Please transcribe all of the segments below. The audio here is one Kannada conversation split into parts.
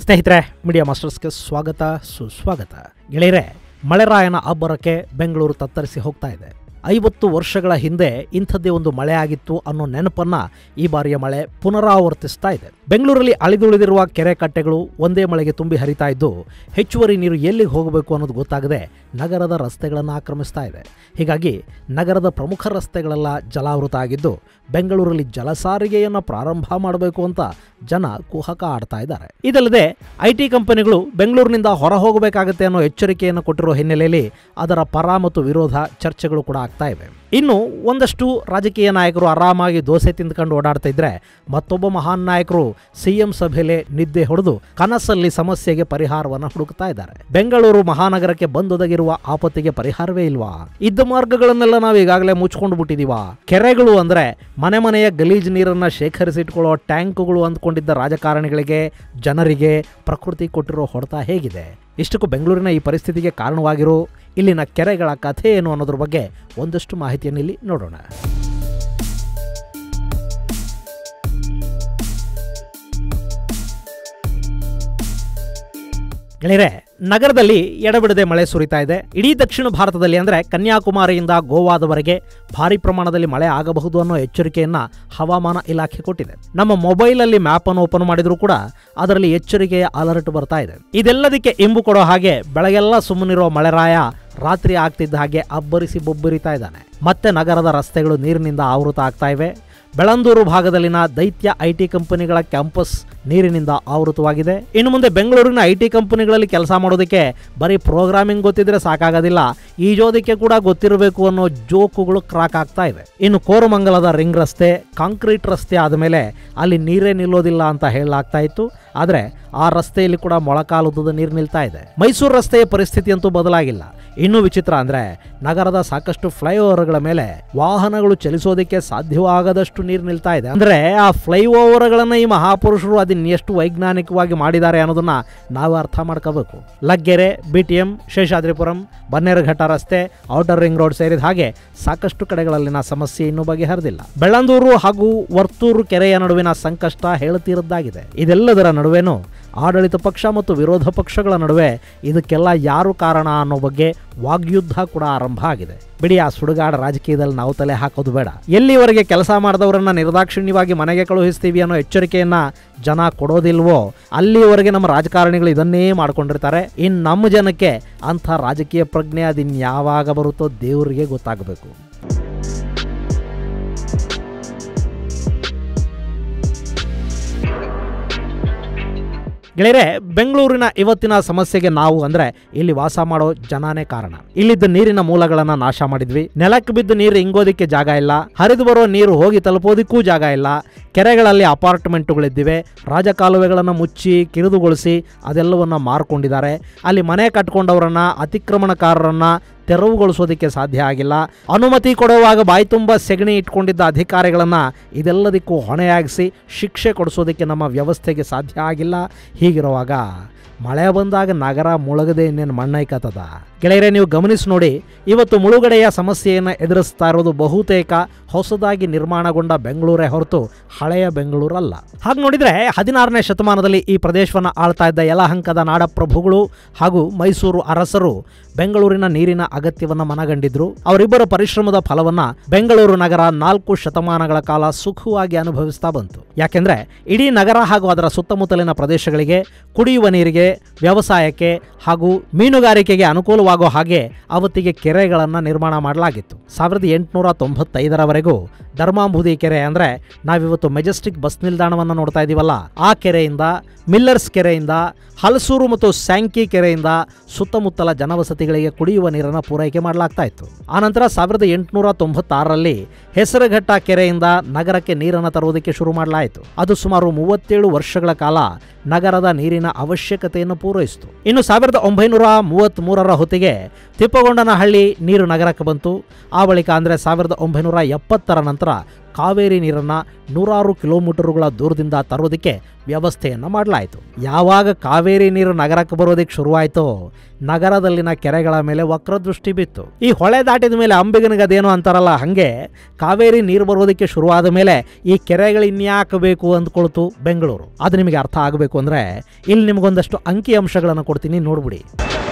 ಸ್ನೇಹಿತರೆ ಮೀಡಿಯಾ ಮಾಸ್ಟರ್ಸ್ಗೆ ಸ್ವಾಗತ ಸುಸ್ವಾಗತ ಗೆಳೆಯರೆ ಮಳೆರಾಯನ ಅಬ್ಬರಕ್ಕೆ ಬೆಂಗಳೂರು ತತ್ತರಿಸಿ ಹೋಗ್ತಾ ಇದೆ ಐವತ್ತು ವರ್ಷಗಳ ಹಿಂದೆ ಇಂಥದ್ದೇ ಒಂದು ಮಳೆ ಆಗಿತ್ತು ಅನ್ನೋ ನೆನಪನ್ನ ಈ ಬಾರಿಯ ಮಳೆ ಪುನರಾವರ್ತಿಸ್ತಾ ಇದೆ ಬೆಂಗಳೂರಲ್ಲಿ ಅಳಿದುಳಿದಿರುವ ಕೆರೆ ಕಟ್ಟೆಗಳು ಒಂದೇ ಮಳೆಗೆ ತುಂಬಿ ಹರಿತಾ ಇದ್ದು ಹೆಚ್ಚುವರಿ ನೀರು ಎಲ್ಲಿಗೆ ಹೋಗಬೇಕು ಅನ್ನೋದು ಗೊತ್ತಾಗದೆ ನಗರದ ರಸ್ತೆಗಳನ್ನು ಆಕ್ರಮಿಸ್ತಾ ಇದೆ ಹೀಗಾಗಿ ನಗರದ ಪ್ರಮುಖ ರಸ್ತೆಗಳೆಲ್ಲ ಜಲಾವೃತ ಆಗಿದ್ದು ಬೆಂಗಳೂರಲ್ಲಿ ಜಲಸಾರಿಗೆಯನ್ನು ಪ್ರಾರಂಭ ಮಾಡಬೇಕು ಅಂತ ಜನ ಕುಹಕ ಆಡ್ತಾ ಇದ್ದಾರೆ ಇದಲ್ಲದೆ ಐ ಟಿ ಕಂಪನಿಗಳು ಬೆಂಗಳೂರಿನಿಂದ ಹೊರ ಹೋಗಬೇಕಾಗತ್ತೆ ಅನ್ನೋ ಎಚ್ಚರಿಕೆಯನ್ನು ಕೊಟ್ಟಿರೋ ಹಿನ್ನೆಲೆಯಲ್ಲಿ ಅದರ ಪರ ಮತ್ತು ವಿರೋಧ ಚರ್ಚೆಗಳು ಕೂಡ ಆಗ್ತಾ ಇವೆ ಇನ್ನು ಒಂದಷ್ಟು ರಾಜಕೀಯ ನಾಯಕರು ಆರಾಮಾಗಿ ದೋಸೆ ತಿಂದ್ಕೊಂಡು ಓಡಾಡ್ತಾ ಇದ್ರೆ ಮತ್ತೊಬ್ಬ ಮಹಾನ್ ನಾಯಕರು ಸಿಎಂ ಸಭೆಯಲ್ಲಿ ನಿದ್ದೆ ಹೊಡೆದು ಕನಸಲ್ಲಿ ಸಮಸ್ಯೆಗೆ ಪರಿಹಾರವನ್ನು ಹುಡುಕ್ತಾ ಇದ್ದಾರೆ ಬೆಂಗಳೂರು ಮಹಾನಗರಕ್ಕೆ ಬಂದೊದಗಿರುವ ಆಪತ್ತಿಗೆ ಪರಿಹಾರವೇ ಇಲ್ವಾ ಇದ್ದ ಮಾರ್ಗಗಳನ್ನೆಲ್ಲ ನಾವು ಈಗಾಗಲೇ ಮುಚ್ಕೊಂಡು ಬಿಟ್ಟಿದೀವ ಕೆರೆಗಳು ಅಂದ್ರೆ ಮನೆ ಮನೆಯ ಗಲೀಜ್ ನೀರನ್ನ ಶೇಖರಿಸಿಟ್ಕೊಳ್ಳೋ ಟ್ಯಾಂಕ್ಗಳು ಅಂದ್ಕೊಂಡಿದ್ದ ರಾಜಕಾರಣಿಗಳಿಗೆ ಜನರಿಗೆ ಪ್ರಕೃತಿ ಕೊಟ್ಟಿರೋ ಹೊಡೆತ ಹೇಗಿದೆ ಇಷ್ಟಕ್ಕೂ ಬೆಂಗಳೂರಿನ ಈ ಪರಿಸ್ಥಿತಿಗೆ ಕಾರಣವಾಗಿರೋ ಇಲ್ಲಿನ ಕೆರೆಗಳ ಕಥೆ ಏನು ಅನ್ನೋದ್ರ ಬಗ್ಗೆ ಒಂದಷ್ಟು ಮಾಹಿತಿಯನ್ನು ಇಲ್ಲಿ ನೋಡೋಣ ಗೆಳೆಯರೆ ನಗರದಲ್ಲಿ ಎಡಬಿಡದೆ ಮಳೆ ಸುರಿತಾ ಇದೆ ಇಡೀ ದಕ್ಷಿಣ ಭಾರತದಲ್ಲಿ ಅಂದರೆ ಕನ್ಯಾಕುಮಾರಿಯಿಂದ ಗೋವಾದವರೆಗೆ ಭಾರಿ ಪ್ರಮಾಣದಲ್ಲಿ ಮಳೆ ಆಗಬಹುದು ಅನ್ನೋ ಎಚ್ಚರಿಕೆಯನ್ನ ಹವಾಮಾನ ಇಲಾಖೆ ಕೊಟ್ಟಿದೆ ನಮ್ಮ ಮೊಬೈಲಲ್ಲಿ ಮ್ಯಾಪ್ ಅನ್ನು ಓಪನ್ ಮಾಡಿದ್ರು ಕೂಡ ಅದರಲ್ಲಿ ಎಚ್ಚರಿಕೆಯ ಅಲರ್ಟ್ ಬರ್ತಾ ಇದೆ ಇದೆಲ್ಲದಕ್ಕೆ ಇಂಬು ಕೊಡೋ ಹಾಗೆ ಬೆಳಗೆಲ್ಲ ಸುಮ್ಮನಿರೋ ಮಳೆರಾಯ ರಾತ್ರಿ ಆಗ್ತಿದ್ದ ಹಾಗೆ ಅಬ್ಬರಿಸಿ ಬೊಬ್ಬರಿತಾ ಇದ್ದಾನೆ ಮತ್ತೆ ನಗರದ ರಸ್ತೆಗಳು ನೀರಿನಿಂದ ಆವೃತ ಆಗ್ತಾ ಇವೆ ಬೆಳಂದೂರು ಭಾಗದಲ್ಲಿನ ದೈತ್ಯ ಐಟಿ ಕಂಪನಿಗಳ ಕ್ಯಾಂಪಸ್ ನೀರಿನಿಂದ ಆವೃತವಾಗಿದೆ ಇನ್ನು ಮುಂದೆ ಬೆಂಗಳೂರಿನ ಐಟಿ ಕಂಪನಿಗಳಲ್ಲಿ ಕೆಲಸ ಮಾಡೋದಕ್ಕೆ ಬರೀ ಪ್ರೋಗ್ರಾಮಿಂಗ್ ಗೊತ್ತಿದ್ರೆ ಸಾಕಾಗೋದಿಲ್ಲ ಈಜೋದಕ್ಕೆ ಕೂಡ ಗೊತ್ತಿರಬೇಕು ಅನ್ನೋ ಜೋಕುಗಳು ಕ್ರಾಕ್ ಆಗ್ತಾ ಇವೆ ಇನ್ನು ಕೋರಮಂಗಲದ ರಿಂಗ್ ರಸ್ತೆ ಕಾಂಕ್ರೀಟ್ ರಸ್ತೆ ಆದಮೇಲೆ ಅಲ್ಲಿ ನೀರೇ ನಿಲ್ಲೋದಿಲ್ಲ ಅಂತ ಹೇಳಲಾಗ್ತಾ ಇತ್ತು ಆದರೆ ಆ ರಸ್ತೆಯಲ್ಲಿ ಕೂಡ ಮೊಳಕಾಲುದ್ದದ ನೀರು ನಿಲ್ತಾ ಇದೆ ಮೈಸೂರು ರಸ್ತೆಯ ಪರಿಸ್ಥಿತಿ ಅಂತೂ ಬದಲಾಗಿಲ್ಲ ಇನ್ನೂ ವಿಚಿತ್ರ ಅಂದ್ರೆ ನಗರದ ಸಾಕಷ್ಟು ಫ್ಲೈಓವರ್ಗಳ ಮೇಲೆ ವಾಹನಗಳು ಚಲಿಸೋದಕ್ಕೆ ಸಾಧ್ಯವಾಗದಷ್ಟು ನೀರು ನಿಲ್ತಾ ಇದೆ ಅಂದ್ರೆ ಆ ಫ್ಲೈಓವರ್ಗಳನ್ನ ಈ ಮಹಾಪುರುಷರು ಅದನ್ನ ಎಷ್ಟು ವೈಜ್ಞಾನಿಕವಾಗಿ ಮಾಡಿದ್ದಾರೆ ಅನ್ನೋದನ್ನ ನಾವು ಅರ್ಥ ಮಾಡ್ಕೋಬೇಕು Laggere B T M Seshadripuram Bannerghatta ರಸ್ತೆ ಔಟರ್ ರಿಂಗ್ ರೋಡ್ ಸೇರಿದ ಹಾಗೆ ಸಾಕಷ್ಟು ಕಡೆಗಳಲ್ಲಿನ ಸಮಸ್ಯೆ ಇನ್ನೂ ಬಗೆಹರಿದಿಲ್ಲ ಬೆಳ್ಳಂದೂರು ಹಾಗೂ ವರ್ತೂರು ಕೆರೆಯ ನಡುವಿನ ಸಂಕಷ್ಟ ಹೇಳುತ್ತಿರದ್ದಾಗಿದೆ ಇದೆಲ್ಲದರ ನಡುವೆನೂ ಆಡಳಿತ ಪಕ್ಷ ಮತ್ತು ವಿರೋಧ ಪಕ್ಷಗಳ ನಡುವೆ ಇದಕ್ಕೆಲ್ಲ ಯಾರು ಕಾರಣ ಅನ್ನೋ ಬಗ್ಗೆ ವಾಗ್ಯುದ್ಧ ಕೂಡ ಆರಂಭ ಆಗಿದೆ ಬಿಡಿ ಆ ಸುಡುಗಾಡ ರಾಜಕೀಯದಲ್ಲಿ ನಾವು ತಲೆ ಹಾಕೋದು ಬೇಡ ಎಲ್ಲಿವರೆಗೆ ಕೆಲಸ ಮಾಡಿದವರನ್ನ ನಿರ್ದಾಕ್ಷಿಣ್ಯವಾಗಿ ಮನೆಗೆ ಕಳುಹಿಸ್ತೀವಿ ಅನ್ನೋ ಎಚ್ಚರಿಕೆಯನ್ನ ಜನ ಕೊಡೋದಿಲ್ವೋ ಅಲ್ಲಿವರೆಗೆ ನಮ್ಮ ರಾಜಕಾರಣಿಗಳು ಇದನ್ನೇ ಮಾಡ್ಕೊಂಡಿರ್ತಾರೆ ಇನ್ನು ನಮ್ಮ ಜನಕ್ಕೆ ಅಂಥ ರಾಜಕೀಯ ಪ್ರಜ್ಞೆ ಅದಿನ್ ಯಾವಾಗ ಬರುತ್ತೋ ದೇವರಿಗೆ ಗೊತ್ತಾಗಬೇಕು ಗೆಳೆಯರೆ ಬೆಂಗಳೂರಿನ ಇವತ್ತಿನ ಸಮಸ್ಯೆಗೆ ನಾವು ಅಂದ್ರೆ ಇಲ್ಲಿ ವಾಸ ಮಾಡೋ ಜನನೇ ಕಾರಣ ಇಲ್ಲಿದ್ದ ನೀರಿನ ಮೂಲಗಳನ್ನ ನಾಶ ಮಾಡಿದ್ವಿ ನೆಲಕ್ಕೆ ಬಿದ್ದ ನೀರು ಇಂಗೋದಿಕ್ಕೆ ಜಾಗ ಇಲ್ಲ ಹರಿದು ಬರೋ ನೀರು ಹೋಗಿ ತಲುಪೋದಿಕ್ಕೂ ಜಾಗ ಇಲ್ಲ ಕೆರೆಗಳಲ್ಲಿ ಅಪಾರ್ಟ್ಮೆಂಟುಗಳಿದ್ದಿವೆ ರಾಜಕಾಲುವೆಗಳನ್ನು ಮುಚ್ಚಿ ಕಿರಿದುಗೊಳಿಸಿ ಅದೆಲ್ಲವನ್ನ ಮಾರ್ಕೊಂಡಿದ್ದಾರೆ ಅಲ್ಲಿ ಮನೆ ಕಟ್ಕೊಂಡವರನ್ನ ಅತಿಕ್ರಮಣಕಾರರನ್ನ ತೆರವುಗೊಳಿಸೋದಕ್ಕೆ ಸಾಧ್ಯ ಆಗಿಲ್ಲ ಅನುಮತಿ ಕೊಡುವಾಗ ಬಾಯಿ ತುಂಬ ಸೆಗಣಿ ಇಟ್ಕೊಂಡಿದ್ದ ಅಧಿಕಾರಿಗಳನ್ನು ಇದೆಲ್ಲದಕ್ಕೂ ಹೊಣೆಯಾಗಿಸಿ ಶಿಕ್ಷೆ ಕೊಡಿಸೋದಕ್ಕೆ ನಮ್ಮ ವ್ಯವಸ್ಥೆಗೆ ಸಾಧ್ಯ ಆಗಿಲ್ಲ ಹೀಗಿರುವಾಗ ಮಳೆ ಬಂದಾಗ ನಗರ ಮುಳುಗದೆ ಇನ್ನೇನು ಮಣ್ಣೈಕತ್ತದ ಗೆಳೆಯರೆ ನೀವು ಗಮನಿಸಿ ನೋಡಿ ಇವತ್ತು ಮುಳುಗಡೆಯ ಸಮಸ್ಯೆಯನ್ನು ಎದುರಿಸ್ತಾ ಇರೋದು ಬಹುತೇಕ ಹೊಸದಾಗಿ ನಿರ್ಮಾಣಗೊಂಡ ಬೆಂಗಳೂರೇ ಹೊರತು ಹಳೆಯ ಬೆಂಗಳೂರಲ್ಲ ಹಾಗೆ ನೋಡಿದರೆ ಹದಿನಾರನೇ ಶತಮಾನದಲ್ಲಿ ಈ ಪ್ರದೇಶವನ್ನು ಆಳ್ತಾ ಇದ್ದ ಯಲಹಂಕದ ನಾಡಪ್ರಭುಗಳು ಹಾಗೂ ಮೈಸೂರು ಅರಸರು ಬೆಂಗಳೂರಿನ ನೀರಿನ ಅಗತ್ಯವನ್ನು ಮನಗಂಡಿದ್ರು ಅವರಿಬ್ಬರ ಪರಿಶ್ರಮದ ಫಲವನ್ನ ಬೆಂಗಳೂರು ನಗರ ನಾಲ್ಕು ಶತಮಾನಗಳ ಕಾಲ ಸುಖವಾಗಿ ಅನುಭವಿಸ್ತಾ ಬಂತು ಯಾಕೆಂದ್ರೆ ಇಡೀ ನಗರ ಹಾಗೂ ಅದರ ಸುತ್ತಮುತ್ತಲಿನ ಪ್ರದೇಶಗಳಿಗೆ ಕುಡಿಯುವ ನೀರಿಗೆ ವ್ಯವಸಾಯಕ್ಕೆ ಹಾಗೂ ಮೀನುಗಾರಿಕೆಗೆ ಅನುಕೂಲವಾಗೋ ಹಾಗೆ ಅವತ್ತಿಗೆ ಕೆರೆಗಳನ್ನು ನಿರ್ಮಾಣ ಮಾಡಲಾಗಿತ್ತು ಸಾವಿರದ ಎಂಟುನೂರ ತೊಂಬತ್ತೈದರವರೆಗೂ ಧರ್ಮಾಂಬುದಿ ಕೆರೆ ಅಂದ್ರೆ ನಾವಿವತ್ತು ಮೆಜೆಸ್ಟಿಕ್ ಬಸ್ ನಿಲ್ದಾಣವನ್ನು ನೋಡ್ತಾ ಇದೀವಲ್ಲ ಆ ಕೆರೆಯಿಂದ ಮಿಲ್ಲರ್ಸ್ ಕೆರೆಯಿಂದ ಹಲಸೂರು ಮತ್ತು ಸ್ಯಾಂಕಿ ಕೆರೆಯಿಂದ ಸುತ್ತಮುತ್ತಲ ಜನವಸತಿಗಳಿಗೆ ಕುಡಿಯುವ ನೀರನ್ನು ಪೂರೈಕೆ ಮಾಡಲಾಗ್ತಾ ಇತ್ತು ಆನಂತರ ಸಾವಿರದ ಎಂಟುನೂರ ತೊಂಬತ್ತಾರರಲ್ಲಿ ಹೆಸರುಘಟ್ಟ ಕೆರೆಯಿಂದ ನಗರಕ್ಕೆ ನೀರನ್ನು ತರುವುದಕ್ಕೆ ಶುರು ಮಾಡಲಾಯಿತು ಅದು ಸುಮಾರು ಮೂವತ್ತೇಳು ವರ್ಷಗಳ ಕಾಲ ನಗರದ ನೀರಿನ ಅವಶ್ಯಕತೆಯನ್ನು ಪೂರೈಸಿತು ಇನ್ನು ಸಾವಿರದ ಒಂಬೈನೂರ ಮೂವತ್ತ್ ಮೂರರ ಹೊತ್ತಿಗೆ ತಿಪ್ಪಗೊಂಡನಹಳ್ಳಿ ನೀರು ನಗರಕ್ಕೆ ಬಂತು ಆ ಬಳಿಕ ಅಂದರೆ ಸಾವಿರದ ಒಂಬೈನೂರ ಎಪ್ಪತ್ತರ ನಂತರ ಕಾವೇರಿ ನೀರನ್ನು ನೂರಾರು ಕಿಲೋಮೀಟರುಗಳ ದೂರದಿಂದ ತರೋದಕ್ಕೆ ವ್ಯವಸ್ಥೆಯನ್ನು ಮಾಡಲಾಯಿತು ಯಾವಾಗ ಕಾವೇರಿ ನೀರು ನಗರಕ್ಕೆ ಬರೋದಕ್ಕೆ ಶುರುವಾಯಿತೋ ನಗರದಲ್ಲಿನ ಕೆರೆಗಳ ಮೇಲೆ ವಕ್ರದೃಷ್ಟಿ ಬಿತ್ತು ಈ ಹೊಳೆ ದಾಟಿದ ಮೇಲೆ ಅಂಬಿಗನಿಗದೇನೋ ಅಂತಾರಲ್ಲ ಹಾಗೆ ಕಾವೇರಿ ನೀರು ಬರೋದಕ್ಕೆ ಶುರುವಾದ ಮೇಲೆ ಈ ಕೆರೆಗಳು ಇನ್ಯಾಕೆ ಬೇಕು ಅಂದ್ಕೊಳ್ತು ಬೆಂಗಳೂರು ಅದು ನಿಮಗೆ ಅರ್ಥ ಆಗಬೇಕು ಅಂದರೆ ಇಲ್ಲಿ ನಿಮಗೊಂದಷ್ಟು ಅಂಕಿ ಅಂಶಗಳನ್ನು ಕೊಡ್ತೀನಿ ನೋಡ್ಬಿಡಿ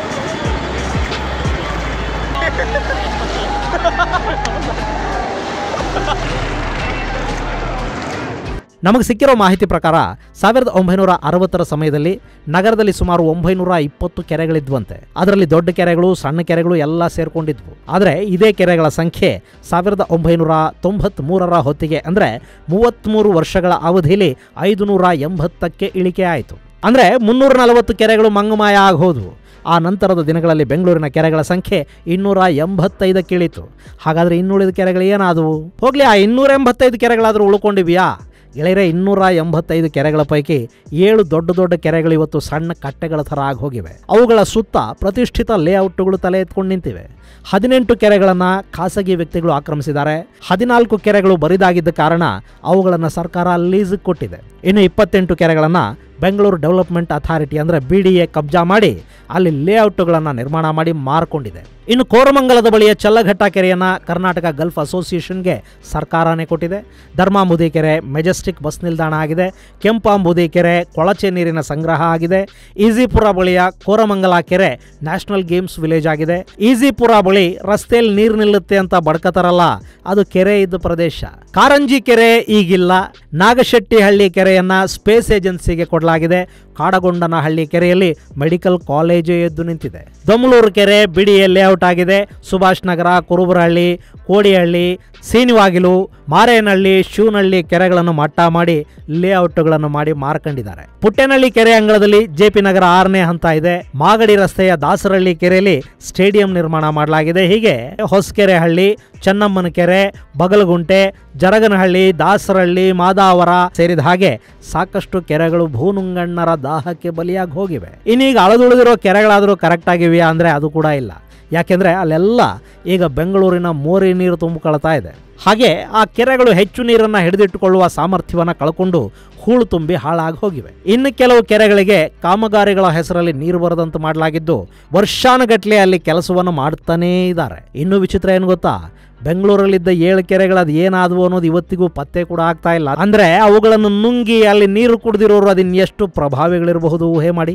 ನಮಗೆ ಸಿಕ್ಕಿರೋ ಮಾಹಿತಿ ಪ್ರಕಾರ ಸಾವಿರದ ಒಂಬೈನೂರ ಅರವತ್ತರ ಸಮಯದಲ್ಲಿ ನಗರದಲ್ಲಿ ಸುಮಾರು ಒಂಬೈನೂರ ಇಪ್ಪತ್ತು ಕೆರೆಗಳಿದ್ವಂತೆ ಅದರಲ್ಲಿ ದೊಡ್ಡ ಕೆರೆಗಳು ಸಣ್ಣ ಕೆರೆಗಳು ಎಲ್ಲ ಸೇರ್ಕೊಂಡಿದ್ವು ಆದರೆ ಇದೇ ಕೆರೆಗಳ ಸಂಖ್ಯೆ ಸಾವಿರದ ಒಂಬೈನೂರ ತೊಂಬತ್ತ್ ಮೂರರ ಹೊತ್ತಿಗೆ ಅಂದರೆ ಮೂವತ್ತ್ಮೂರು ವರ್ಷಗಳ ಅವಧಿಯಲ್ಲಿ ಐದು ನೂರ ಎಂಬತ್ತಕ್ಕೆ ಇಳಿಕೆ ಆಯಿತು ಅಂದರೆ ಮುನ್ನೂರ ನಲವತ್ತು ಕೆರೆಗಳು ಮಂಗಮಾಯ ಆಗೋದು ಆ ನಂತರದ ದಿನಗಳಲ್ಲಿ ಬೆಂಗಳೂರಿನ ಕೆರೆಗಳ ಸಂಖ್ಯೆ ಇನ್ನೂರ ಎಂಬತ್ತೈದಕ್ಕೆ ಇಳಿತು ಹಾಗಾದರೆ ಇನ್ನುಳಿದ ಕೆರೆಗಳು ಏನಾದವು ಹೋಗ್ಲಿ ಆ ಇನ್ನೂರ ಎಂಬತ್ತೈದು ಕೆರೆಗಳಾದರೂ ಉಳ್ಕೊಂಡಿವ್ಯಾ ಗೆಳೆಯರೆ ಇನ್ನೂರ ಎಂಬತ್ತೈದು ಕೆರೆಗಳ ಪೈಕಿ ಏಳು ದೊಡ್ಡ ದೊಡ್ಡ ಕೆರೆಗಳು ಇವತ್ತು ಸಣ್ಣ ಕಟ್ಟೆಗಳ ಥರ ಆಗಿ ಹೋಗಿವೆ ಅವುಗಳ ಸುತ್ತ ಪ್ರತಿಷ್ಠಿತ ಲೇಔಟ್ಗಳು ತಲೆ ಎತ್ಕೊಂಡು ನಿಂತಿವೆ ಹದಿನೆಂಟು ಕೆರೆಗಳನ್ನು ಖಾಸಗಿ ವ್ಯಕ್ತಿಗಳು ಆಕ್ರಮಿಸಿದ್ದಾರೆ ಹದಿನಾಲ್ಕು ಕೆರೆಗಳು ಬರಿದಾಗಿದ್ದ ಕಾರಣ ಅವುಗಳನ್ನು ಸರ್ಕಾರ ಲೀಸ್ಗೆ ಕೊಟ್ಟಿದೆ ಇನ್ನು ಇಪ್ಪತ್ತೆಂಟು ಕೆರೆಗಳನ್ನು ಬೆಂಗಳೂರು ಡೆವಲಪ್ಮೆಂಟ್ ಅಥಾರಿಟಿ ಅಂದರೆ ಬಿ ಡಿ ಎ ಕಬ್ಜಾ ಮಾಡಿ ಅಲ್ಲಿ ಲೇಔಟ್ಗಳನ್ನು ನಿರ್ಮಾಣ ಮಾಡಿ ಮಾರ್ಕೊಂಡಿದೆ ಇನ್ನು ಕೋರಮಂಗಲದ ಬಳಿಯ ಚಲ್ಲಘಟ್ಟ ಕೆರೆಯನ್ನು ಕರ್ನಾಟಕ ಗಲ್ಫ್ ಅಸೋಸಿಯೇಷನ್ಗೆ ಸರ್ಕಾರನೇ ಕೊಟ್ಟಿದೆ ಧರ್ಮಾಂಬುದಿ ಕೆರೆ ಮೆಜೆಸ್ಟಿಕ್ ಬಸ್ ನಿಲ್ದಾಣ ಆಗಿದೆ ಕೆಂಪಾಂಬುದಿ ಕೆರೆ ಕೊಳಚೆ ನೀರಿನ ಸಂಗ್ರಹ ಆಗಿದೆ ಈಜಿಪುರ ಬಳಿಯ ಕೋರಮಂಗಲ ಕೆರೆ ನ್ಯಾಷನಲ್ ಗೇಮ್ಸ್ ವಿಲೇಜ್ ಆಗಿದೆ ಈಜಿಪುರ ಬಳಿ ರಸ್ತೆಯಲ್ಲಿ ನೀರು ನಿಲ್ಲುತ್ತೆ ಅಂತ ಬಡ್ಕತಾರಲ್ಲ ಅದು ಕೆರೆ ಇದ್ದ ಪ್ರದೇಶ ಕಾರಂಜಿ ಕೆರೆ ಈಗಿಲ್ಲ ನಾಗಶೆಟ್ಟಿಹಳ್ಳಿ ಕೆರೆಯನ್ನ ಸ್ಪೇಸ್ ಏಜೆನ್ಸಿಗೆ ಕೊಡಲಾಗಿದೆ ಕಾಡಗೊಂಡನಹಳ್ಳಿ ಕೆರೆಯಲ್ಲಿ ಮೆಡಿಕಲ್ ಕಾಲೇಜು ಎದ್ದು ನಿಂತಿದೆ ದೊಮ್ಲೂರು ಕೆರೆ ಬಿಡಿಎ ಲೇಔಟ್ ಆಗಿದೆ ಸುಭಾಷ್ ನಗರ ಕುರುಬರಹಳ್ಳಿ ಕೋಡಿಹಳ್ಳಿ ಸೀನಿವಾಗಿಲು ಮಾರೇನಹಳ್ಳಿ ಶಿವನಹಳ್ಳಿ ಕೆರೆಗಳನ್ನು ಮಟ್ಟ ಮಾಡಿ ಲೇಔಟ್ಗಳನ್ನು ಮಾಡಿ ಮಾರ್ಕೊಂಡಿದ್ದಾರೆ ಪುಟ್ಟೇನಹಳ್ಳಿ ಕೆರೆ ಅಂಗಳದಲ್ಲಿ ಜೆಪಿ ನಗರ ಆರನೇ ಹಂತ ಇದೆ ಮಾಗಡಿ ರಸ್ತೆಯ ದಾಸರಹಳ್ಳಿ ಕೆರೆಯಲ್ಲಿ ಸ್ಟೇಡಿಯಂ ನಿರ್ಮಾಣ ಮಾಡಲಾಗಿದೆ ಹೀಗೆ ಹೊಸಕೆರೆ ಹಳ್ಳಿ ಚೆನ್ನಮ್ಮನ ಕೆರೆ ಬಗಲಗುಂಟೆ ಜರಗನಹಳ್ಳಿ ದಾಸರಹಳ್ಳಿ ಮಾದಾವರ ಸೇರಿದ ಹಾಗೆ ಸಾಕಷ್ಟು ಕೆರೆಗಳು ಭೂನುಂಗಣ್ಣರ ದಾಹಕ್ಕೆ ಬಲಿಯಾಗಿ ಹೋಗಿವೆ ಇನ್ನೀಗ ಅಳದುಳಿದಿರೋ ಕೆರೆಗಳಾದರೂ ಕರೆಕ್ಟ್ ಆಗಿವೆಯಾ ಅಂದರೆ ಅದು ಕೂಡ ಇಲ್ಲ ಯಾಕೆಂದರೆ ಅಲ್ಲೆಲ್ಲ ಈಗ ಬೆಂಗಳೂರಿನ ಮೋರಿ ನೀರು ತುಂಬಿಕೊಳ್ತಾ ಇದೆ ಹಾಗೆ ಆ ಕೆರೆಗಳು ಹೆಚ್ಚು ನೀರನ್ನು ಹಿಡಿದಿಟ್ಟುಕೊಳ್ಳುವ ಸಾಮರ್ಥ್ಯವನ್ನು ಕಳ್ಕೊಂಡು ಹೂಳು ತುಂಬಿ ಹಾಳಾಗಿ ಹೋಗಿವೆ ಇನ್ನು ಕೆಲವು ಕೆರೆಗಳಿಗೆ ಕಾಮಗಾರಿಗಳ ಹೆಸರಲ್ಲಿ ನೀರು ಬರದಂತೆ ಮಾಡಲಾಗಿದ್ದು ವರ್ಷಾನುಗಟ್ಲೆ ಅಲ್ಲಿ ಕೆಲಸವನ್ನು ಮಾಡ್ತಾನೇ ಇದ್ದಾರೆ ಇನ್ನು ವಿಚಿತ್ರ ಏನು ಗೊತ್ತಾ ಬೆಂಗಳೂರಲ್ಲಿದ್ದ ಏಳು ಕೆರೆಗಳು ಅದು ಏನಾದವು ಅನ್ನೋದು ಇವತ್ತಿಗೂ ಪತ್ತೆ ಕೂಡ ಆಗ್ತಾ ಇಲ್ಲ ಅಂದ್ರೆ ಅವುಗಳನ್ನು ನುಂಗಿ ಅಲ್ಲಿ ನೀರು ಕುಡಿದಿರೋರು ಅದನ್ನ ಎಷ್ಟು ಪ್ರಭಾವಿಗಳಿರಬಹುದು ಊಹೆ ಮಾಡಿ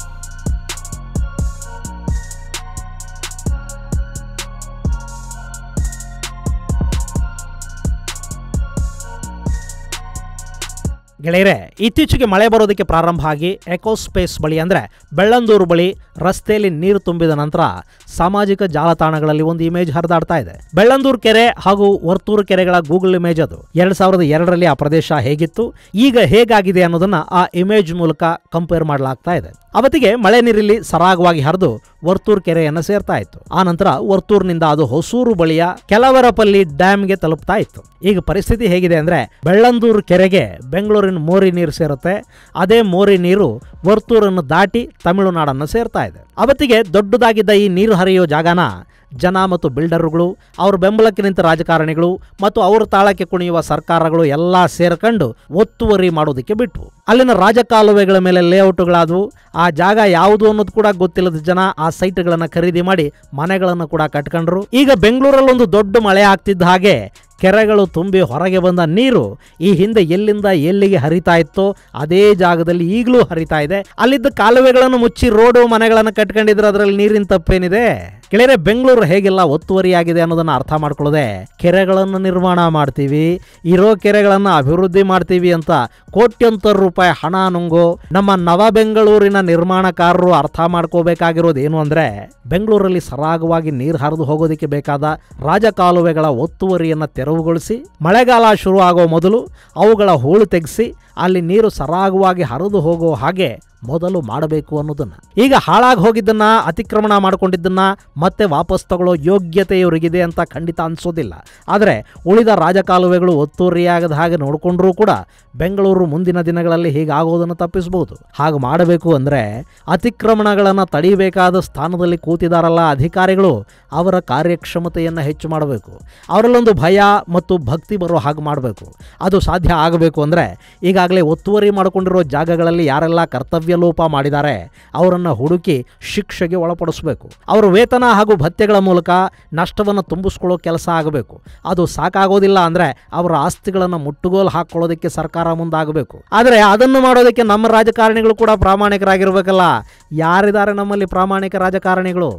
ಗೆಳೆಯರೆ ಇತ್ತೀಚೆಗೆ ಮಳೆ ಬರೋದಕ್ಕೆ ಪ್ರಾರಂಭ ಆಗಿ ಎಕೋಸ್ಪೇಸ್ ಬಳಿ ಅಂದರೆ ಬೆಳ್ಳಂದೂರು ಬಳಿ ರಸ್ತೆಯಲ್ಲಿ ನೀರು ತುಂಬಿದ ನಂತರ ಸಾಮಾಜಿಕ ಜಾಲತಾಣಗಳಲ್ಲಿ ಒಂದು ಇಮೇಜ್ ಹರಿದಾಡ್ತಾ ಇದೆ ಬೆಳ್ಳಂದೂರು ಕೆರೆ ಹಾಗೂ ವರ್ತೂರು ಕೆರೆಗಳ ಗೂಗಲ್ ಇಮೇಜ್ ಅದು ಎರಡ್ ಸಾವಿರದ ಎರಡರಲ್ಲಿ ಆ ಪ್ರದೇಶ ಹೇಗಿತ್ತು ಈಗ ಹೇಗಾಗಿದೆ ಅನ್ನೋದನ್ನ ಆ ಇಮೇಜ್ ಮೂಲಕ ಕಂಪೇರ್ ಮಾಡಲಾಗ್ತಾ ಇದೆ ಅವತ್ತಿಗೆ ಮಳೆ ನೀರಿಲ್ಲಿ ಸರಾಗವಾಗಿ ಹರಿದು ವರ್ತೂರ್ ಕೆರೆಯನ್ನು ಸೇರ್ತಾ ಇತ್ತು ಆ ನಂತರ ವರ್ತೂರ್ನಿಂದ ಅದು ಹೊಸೂರು ಬಳಿಯ ಕೆಲವರಪಲ್ಲಿ ಡ್ಯಾಮ್ಗೆ ತಲುಪ್ತಾ ಇತ್ತು ಈಗ ಪರಿಸ್ಥಿತಿ ಹೇಗಿದೆ ಅಂದ್ರೆ ಬೆಳ್ಳಂದೂರು ಕೆರೆಗೆ ಬೆಂಗಳೂರಿನ ಮೋರಿ ನೀರು ಸೇರುತ್ತೆ ಅದೇ ಮೋರಿ ನೀರು ವರ್ತೂರನ್ನು ದಾಟಿ ತಮಿಳುನಾಡನ್ನು ಸೇರ್ತಾ ಇದೆ ಅವತ್ತಿಗೆ ದೊಡ್ಡದಾಗಿದ್ದ ಈ ನೀರು ಹರಿಯೋ ಜಾಗನ ಜನ ಮತ್ತು ಬಿಲ್ಡರ್ಗಳು ಅವ್ರ ಬೆಂಬಲಕ್ಕೆ ನಿಂತ ರಾಜಕಾರಣಿಗಳು ಮತ್ತು ಅವ್ರ ತಾಳಕ್ಕೆ ಕುಣಿಯುವ ಸರ್ಕಾರಗಳು ಎಲ್ಲ ಸೇರ್ಕೊಂಡು ಒತ್ತುವರಿ ಮಾಡೋದಕ್ಕೆ ಬಿಟ್ವು ಅಲ್ಲಿನ ರಾಜಕಾಲುವೆಗಳ ಮೇಲೆ ಲೇಔಟ್ಗಳಾದವು ಆ ಜಾಗ ಯಾವುದು ಅನ್ನೋದು ಕೂಡ ಗೊತ್ತಿಲ್ಲದ ಜನ ಆ ಸೈಟ್ಗಳನ್ನು ಖರೀದಿ ಮಾಡಿ ಮನೆಗಳನ್ನು ಕೂಡ ಕಟ್ಕೊಂಡ್ರು ಈಗ ಬೆಂಗಳೂರಲ್ಲಿ ಒಂದು ದೊಡ್ಡ ಮಳೆ ಆಗ್ತಿದ್ದ ಹಾಗೆ ಕೆರೆಗಳು ತುಂಬಿ ಹೊರಗೆ ಬಂದ ನೀರು ಈ ಹಿಂದೆ ಎಲ್ಲಿಂದ ಎಲ್ಲಿಗೆ ಹರಿತಾ ಇತ್ತೋ ಅದೇ ಜಾಗದಲ್ಲಿ ಈಗಲೂ ಹರಿತಾ ಇದೆ ಅಲ್ಲಿದ್ದ ಕಾಲುವೆಗಳನ್ನು ಮುಚ್ಚಿ ರೋಡು ಮನೆಗಳನ್ನು ಕಟ್ಕೊಂಡಿದ್ರೆ ಅದರಲ್ಲಿ ನೀರಿನ ತಪ್ಪೇನಿದೆ ಕೆಳರೆ ಬೆಂಗಳೂರು ಹೇಗೆಲ್ಲ ಒತ್ತುವರಿಯಾಗಿದೆ ಅನ್ನೋದನ್ನ ಅರ್ಥ ಮಾಡ್ಕೊಳ್ಳದೆ ಕೆರೆಗಳನ್ನು ನಿರ್ಮಾಣ ಮಾಡ್ತೀವಿ ಇರೋ ಕೆರೆಗಳನ್ನು ಅಭಿವೃದ್ಧಿ ಮಾಡ್ತೀವಿ ಅಂತ ಕೋಟ್ಯಂತರ ರೂಪಾಯಿ ಹಣ ನುಂಗೋ ನಮ್ಮ ನವ ಬೆಂಗಳೂರಿನ ನಿರ್ಮಾಣಕಾರರು ಅರ್ಥ ಮಾಡ್ಕೋಬೇಕಾಗಿರೋದು ಏನು ಅಂದ್ರೆ ಬೆಂಗಳೂರಲ್ಲಿ ಸರಾಗವಾಗಿ ನೀರು ಹರಿದು ಹೋಗೋದಕ್ಕೆ ಬೇಕಾದ ರಾಜಕಾಲುವೆಗಳ ಒತ್ತುವರಿಯನ್ನು ತೆರವುಗೊಳಿಸಿ ಮಳೆಗಾಲ ಶುರು ಆಗೋ ಮೊದಲು ಅವುಗಳ ಹೂಳು ತೆಗೆಸಿ ಅಲ್ಲಿ ನೀರು ಸರಾಗವಾಗಿ ಹರಿದು ಹೋಗೋ ಹಾಗೆ ಮೊದಲು ಮಾಡಬೇಕು ಅನ್ನೋದನ್ನ ಈಗ ಹಾಳಾಗಿ ಹೋಗಿದ್ದನ್ನ ಅತಿಕ್ರಮಣ ಮಾಡ್ಕೊಂಡಿದ್ದನ್ನ ಮತ್ತೆ ವಾಪಸ್ ತಗೊಳ್ಳೋ ಯೋಗ್ಯತೆ ಇವರಿಗಿದೆ ಅಂತ ಖಂಡಿತ ಅನ್ಸೋದಿಲ್ಲ ಆದರೆ ಉಳಿದ ರಾಜಕಾಲುವೆಗಳು ಒತ್ತುವರಿಯಾಗದ ಹಾಗೆ ನೋಡಿಕೊಂಡ್ರೂ ಕೂಡ ಬೆಂಗಳೂರು ಮುಂದಿನ ದಿನಗಳಲ್ಲಿ ಹೀಗಾಗೋದನ್ನು ತಪ್ಪಿಸಬಹುದು ಹಾಗೆ ಮಾಡಬೇಕು ಅಂದರೆ ಅತಿಕ್ರಮಣಗಳನ್ನು ತಡಿಬೇಕಾದ ಸ್ಥಾನದಲ್ಲಿ ಕೂತಿದಾರಲ್ಲ ಅಧಿಕಾರಿಗಳು ಅವರ ಕಾರ್ಯಕ್ಷಮತೆಯನ್ನು ಹೆಚ್ಚು ಮಾಡಬೇಕು ಅವರಲ್ಲೊಂದು ಭಯ ಮತ್ತು ಭಕ್ತಿ ಬರೋ ಹಾಗೆ ಮಾಡಬೇಕು ಅದು ಸಾಧ್ಯ ಆಗಬೇಕು ಅಂದರೆ ಈಗಾಗಲೇ ಒತ್ತುವರಿ ಮಾಡಿಕೊಂಡಿರೋ ಜಾಗಗಳಲ್ಲಿ ಯಾರೆಲ್ಲ ಕರ್ತವ್ಯ ಲೋಪ ಮಾಡಿದ್ದಾರೆ ಅವರನ್ನು ಹುಡುಕಿ ಶಿಕ್ಷೆಗೆ ಒಳಪಡಿಸಬೇಕು ಅವರ ವೇತನ ಹಾಗೂ ಭತ್ಯೆಗಳ ಮೂಲಕ ನಷ್ಟವನ್ನು ತುಂಬಿಸ್ಕೊಳ್ಳೋ ಕೆಲಸ ಆಗಬೇಕು ಅದು ಸಾಕಾಗೋದಿಲ್ಲ ಅಂದರೆ ಅವರ ಆಸ್ತಿಗಳನ್ನು ಮುಟ್ಟುಗೋಲು ಹಾಕ್ಕೊಳ್ಳೋದಕ್ಕೆ ಸರ್ಕಾರ ಮುಂದಾಗಬೇಕು ಆದರೆ ಅದನ್ನು ಮಾಡೋದಕ್ಕೆ ನಮ್ಮ ರಾಜಕಾರಣಿಗಳು ಕೂಡ ಪ್ರಾಮಾಣಿಕರಾಗಿರ್ಬೇಕಲ್ಲ ಯಾರಿದ್ದಾರೆ ನಮ್ಮಲ್ಲಿ ಪ್ರಾಮಾಣಿಕ ರಾಜಕಾರಣಿಗಳು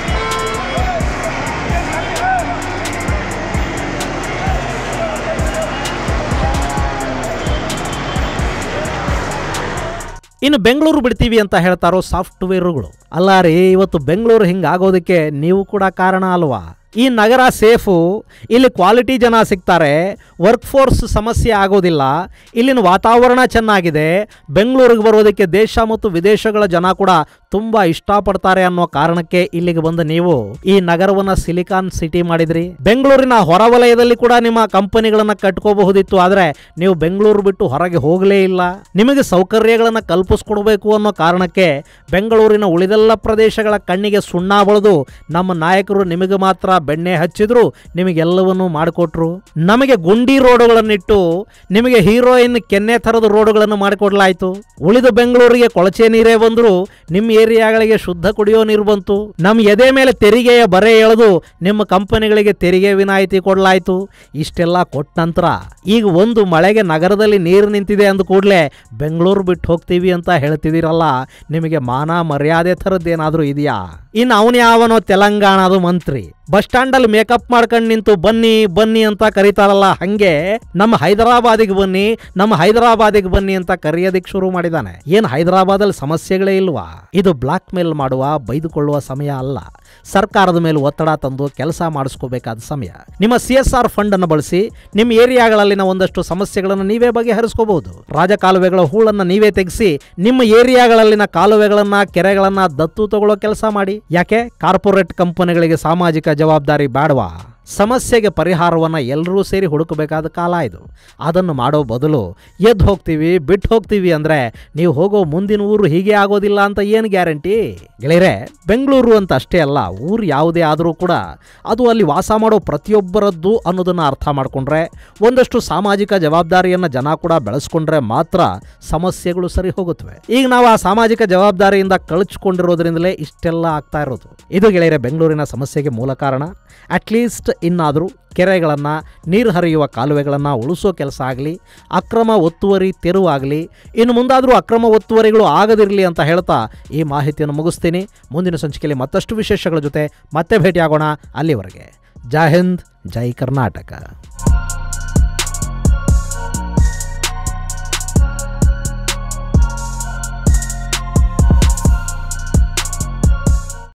ಇನ್ನು ಬೆಂಗಳೂರು ಬಿಡ್ತೀವಿ ಅಂತ ಹೇಳ್ತಾರೋ ಸಾಫ್ಟ್ವೇರುಗಳು ಅಲ್ಲ ರೀ ಇವತ್ತು ಬೆಂಗಳೂರು ಹಿಂಗಾಗೋದಕ್ಕೆ ನೀವು ಕೂಡ ಕಾರಣ ಅಲ್ವಾ ಈ ನಗರ ಸೇಫು ಇಲ್ಲಿ ಕ್ವಾಲಿಟಿ ಜನ ಸಿಗ್ತಾರೆ ವರ್ಕ್ ಫೋರ್ಸ್ ಸಮಸ್ಯೆ ಆಗೋದಿಲ್ಲ ಇಲ್ಲಿನ ವಾತಾವರಣ ಚೆನ್ನಾಗಿದೆ ಬೆಂಗಳೂರಿಗೆ ಬರೋದಕ್ಕೆ ದೇಶ ಮತ್ತು ವಿದೇಶಗಳ ಜನ ಕೂಡ ತುಂಬ ಇಷ್ಟಪಡ್ತಾರೆ ಅನ್ನೋ ಕಾರಣಕ್ಕೆ ಇಲ್ಲಿಗೆ ಬಂದ ನೀವು ಈ ನಗರವನ್ನ ಸಿಲಿಕಾನ್ ಸಿಟಿ ಮಾಡಿದ್ರಿ ಬೆಂಗಳೂರಿನ ಹೊರವಲಯದಲ್ಲಿ ಕೂಡ ನಿಮ್ಮ ಕಂಪನಿಗಳನ್ನ ಕಟ್ಕೋಬಹುದಿತ್ತು ಆದರೆ ನೀವು ಬೆಂಗಳೂರು ಬಿಟ್ಟು ಹೊರಗೆ ಹೋಗಲೇ ಇಲ್ಲ ನಿಮಗೆ ಸೌಕರ್ಯಗಳನ್ನು ಕಲ್ಪಿಸ್ಕೊಡ್ಬೇಕು ಅನ್ನೋ ಕಾರಣಕ್ಕೆ ಬೆಂಗಳೂರಿನ ಉಳಿದೆಲ್ಲ ಪ್ರದೇಶಗಳ ಕಣ್ಣಿಗೆ ಸುಣ್ಣ ಬಳಿದು ನಮ್ಮ ನಾಯಕರು ನಿಮಗೆ ಮಾತ್ರ ಬೆಣ್ಣೆ ಹಚ್ಚಿದ್ರು ನಿಮಗೆಲ್ಲವನ್ನೂ ಮಾಡಿಕೊಟ್ರು ನಮಗೆ ಗುಂಡಿ ರೋಡುಗಳನ್ನಿಟ್ಟು ನಿಮಗೆ ಹೀರೋಯಿನ್ ಕೆನ್ನೆ ಥರದ ರೋಡುಗಳನ್ನು ಮಾಡಿಕೊಡ್ಲಾಯ್ತು ಉಳಿದ ಬೆಂಗಳೂರಿಗೆ ಕೊಳಚೆ ನೀರೇ ಬಂದ್ರು ನಿಮ್ಮ ಏರಿಯಾಗಳಿಗೆ ಶುದ್ಧ ಕುಡಿಯೋ ನೀರು ಬಂತು ನಮ್ಮ ಎದೆ ಮೇಲೆ ತೆರಿಗೆಯ ಬರೆ ಎಳೆದು ನಿಮ್ಮ ಕಂಪನಿಗಳಿಗೆ ತೆರಿಗೆ ವಿನಾಯಿತಿ ಕೊಡಲಾಯ್ತು ಇಷ್ಟೆಲ್ಲ ಕೊಟ್ಟ ನಂತರ ಈಗ ಒಂದು ಮಳೆಗೆ ನಗರದಲ್ಲಿ ನೀರು ನಿಂತಿದೆ ಅಂದ ಕೂಡಲೇ ಬೆಂಗಳೂರು ಬಿಟ್ಟು ಹೋಗ್ತೀವಿ ಅಂತ ಹೇಳ್ತಿದ್ದೀರಲ್ಲ ನಿಮಗೆ ಮಾನ ಮರ್ಯಾದೆ ಥರದ್ದೇನಾದರೂ ಇದೆಯಾ ಇನ್ನು ಅವನು ಯಾವನೋ ತೆಲಂಗಾಣದ ಮಂತ್ರಿ ಬಸ್ ಸ್ಟ್ಯಾಂಡಲ್ಲಿ ಮೇಕಪ್ ಮಾಡ್ಕೊಂಡು ನಿಂತು ಬನ್ನಿ ಬನ್ನಿ ಅಂತ ಕರೀತಾರಲ್ಲ ಹಂಗೆ ನಮ್ಮ ಹೈದರಾಬಾದಿಗೆ ಬನ್ನಿ ನಮ್ಮ ಹೈದರಾಬಾದಿಗೆ ಬನ್ನಿ ಅಂತ ಕರೆಯೋದಿಕ್ ಶುರು ಮಾಡಿದಾನೆ ಏನ್ ಹೈದರಾಬಾದಲ್ಲಿ ಸಮಸ್ಯೆಗಳೇ ಇಲ್ವಾ ಇದು ಬ್ಲಾಕ್ ಮೇಲ್ ಮಾಡುವ ಬೈದುಕೊಳ್ಳುವ ಸಮಯ ಅಲ್ಲ ಸರ್ಕಾರದ ಮೇಲೆ ಒತ್ತಡ ತಂದು ಕೆಲಸ ಮಾಡಿಸ್ಕೋಬೇಕಾದ ಸಮಯ ನಿಮ್ಮ ಸಿ ಎಸ್ ಆರ್ ಫಂಡ್ ಅನ್ನು ಬಳಸಿ ನಿಮ್ಮ ಏರಿಯಾಗಳಲ್ಲಿನ ಒಂದಷ್ಟು ಸಮಸ್ಯೆಗಳನ್ನು ನೀವೇ ಬಗೆಹರಿಸ್ಕೋಬಹುದು ರಾಜಕಾಲುವೆಗಳ ಹೂಳನ್ನ ನೀವೇ ತೆಗೆಸಿ ನಿಮ್ಮ ಏರಿಯಾಗಳಲ್ಲಿನ ಕಾಲುವೆಗಳನ್ನ ಕೆರೆಗಳನ್ನ ದತ್ತು ತಗೊಳ್ಳೋ ಕೆಲಸ ಮಾಡಿ ಯಾಕೆ ಕಾರ್ಪೊರೇಟ್ ಕಂಪನಿಗಳಿಗೆ ಸಾಮಾಜಿಕ ಜವಾಬ್ದಾರಿ ಬೇಡವಾ ಸಮಸ್ಯೆಗೆ ಪರಿಹಾರವನ್ನು ಎಲ್ಲರೂ ಸೇರಿ ಹುಡುಕಬೇಕಾದ ಕಾಲ ಇದು ಅದನ್ನು ಮಾಡೋ ಬದಲು ಎದ್ದು ಹೋಗ್ತೀವಿ ಬಿಟ್ಟು ಹೋಗ್ತೀವಿ ಅಂದರೆ ನೀವು ಹೋಗೋ ಮುಂದಿನ ಊರು ಹೀಗೆ ಆಗೋದಿಲ್ಲ ಅಂತ ಏನು ಗ್ಯಾರಂಟಿ ಗೆಳೆಯರೆ ಬೆಂಗಳೂರು ಅಂತ ಅಷ್ಟೇ ಅಲ್ಲ ಊರು ಯಾವುದೇ ಆದರೂ ಕೂಡ ಅದು ಅಲ್ಲಿ ವಾಸ ಮಾಡೋ ಪ್ರತಿಯೊಬ್ಬರದ್ದು ಅನ್ನೋದನ್ನು ಅರ್ಥ ಮಾಡಿಕೊಂಡ್ರೆ ಒಂದಷ್ಟು ಸಾಮಾಜಿಕ ಜವಾಬ್ದಾರಿಯನ್ನು ಜನ ಕೂಡ ಬೆಳೆಸ್ಕೊಂಡ್ರೆ ಮಾತ್ರ ಸಮಸ್ಯೆಗಳು ಸರಿ ಹೋಗುತ್ತವೆ ಈಗ ನಾವು ಆ ಸಾಮಾಜಿಕ ಜವಾಬ್ದಾರಿಯಿಂದ ಕಳಚಿಕೊಂಡಿರೋದ್ರಿಂದಲೇ ಇಷ್ಟೆಲ್ಲ ಆಗ್ತಾ ಇರೋದು ಇದು ಗೆಳೆಯರೆ ಬೆಂಗಳೂರಿನ ಸಮಸ್ಯೆಗೆ ಮೂಲ ಕಾರಣ ಅಟ್ಲೀಸ್ಟ್ ಇನ್ನಾದರೂ ಕೆರೆಗಳನ್ನು ನೀರು ಹರಿಯುವ ಕಾಲುವೆಗಳನ್ನು ಉಳಿಸೋ ಕೆಲಸ ಆಗಲಿ ಅಕ್ರಮ ಒತ್ತುವರಿ ತೆರವಾಗಲಿ ಇನ್ನು ಮುಂದಾದರೂ ಅಕ್ರಮ ಒತ್ತುವರಿಗಳು ಆಗದಿರಲಿ ಅಂತ ಹೇಳ್ತಾ ಈ ಮಾಹಿತಿಯನ್ನು ಮುಗಿಸ್ತೀನಿ ಮುಂದಿನ ಸಂಚಿಕೆಯಲ್ಲಿ ಮತ್ತಷ್ಟು ವಿಶೇಷಗಳ ಜೊತೆ ಮತ್ತೆ ಭೇಟಿಯಾಗೋಣ ಅಲ್ಲಿವರೆಗೆ ಜೈ ಹಿಂದ್ ಜೈ ಕರ್ನಾಟಕ